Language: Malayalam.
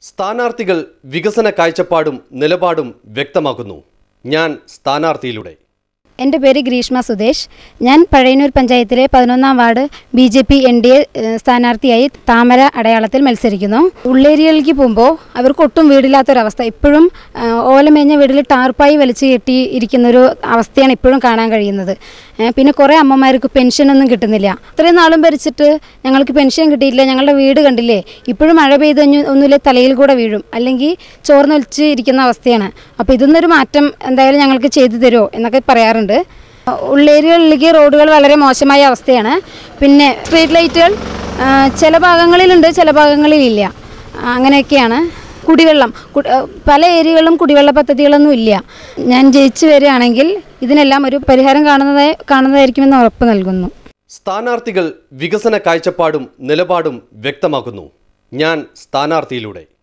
സ്ഥാനാർത്ഥികൾ വികസന കാഴ്ചപ്പാടും നിലപാടും വ്യക്തമാക്കുന്നു ഞാൻ സ്ഥാനാർത്ഥിയിലൂടെ എൻ്റെ പേര് ഗ്രീഷ്മ സുദേശ് ഞാൻ പഴയന്നൂർ പഞ്ചായത്തിലെ പതിനൊന്നാം ward B J P N D A സ്ഥാനാർത്ഥിയായി താമര അടയാളത്തിൽ മത്സരിക്കുന്നു ഉള്ളേരിയയിലേക്ക് പോകുമ്പോൾ അവർക്ക് ഒട്ടും വീടില്ലാത്തൊരവസ്ഥ ഇപ്പോഴും ആ, ഓലമേഞ്ഞ വീട്ടിൽ ടാർപ്പായി വലിച്ചു കെട്ടി ഇരിക്കുന്നൊരു അവസ്ഥയാണ് ഇപ്പോഴും കാണാൻ കഴിയുന്നത് ഏ, പിന്നെ കുറേ അമ്മമാർക്ക് പെൻഷനൊന്നും കിട്ടുന്നില്ല ഇത്രയും നാളും ഭരിച്ചിട്ട് ഞങ്ങൾക്ക് പെൻഷൻ കിട്ടിയില്ല ഞങ്ങളുടെ വീട് കണ്ടില്ലേ ഇപ്പോഴും മഴ പെയ്ത് കഴിഞ്ഞ് ഒന്നുമില്ല തലയിൽ കൂടെ വീഴും അല്ലെങ്കിൽ ചോർന്നൊലിച്ച് ഇരിക്കുന്ന അവസ്ഥയാണ് അപ്പോൾ ഇതിന്നൊരു മാറ്റം എന്തായാലും ഞങ്ങൾക്ക് ചെയ്തു തരുമോ എന്നൊക്കെ പറയാറുണ്ട് ഉള്ളേരികളിലേക്ക് റോഡുകൾ വളരെ മോശമായ അവസ്ഥയാണ് പിന്നെ സ്ട്രീറ്റ് ലൈറ്റുകൾ ആ, ചില ഭാഗങ്ങളിലുണ്ട് ചില ഭാഗങ്ങളിലില്ല ആ, അങ്ങനെയൊക്കെയാണ് കുടിവെള്ളം കു- ആ, പല ഏരിയകളിലും കുടിവെള്ള പദ്ധതികളൊന്നും ഇല്ല ഞാൻ ജയിച്ചു വരികയാണെങ്കിൽ ഇതിനെല്ലാം ഒരു പരിഹാരം കാണുന്നതായി കാണുന്നതായിരിക്കുമെന്ന് ഉറപ്പ് നൽകുന്നു സ്ഥാനാർത്ഥികൾ വികസന കാഴ്ചപ്പാടും നിലപാടും വ്യക്തമാക്കുന്നു ഞാൻ സ്ഥാനാർത്ഥിയിലൂടെ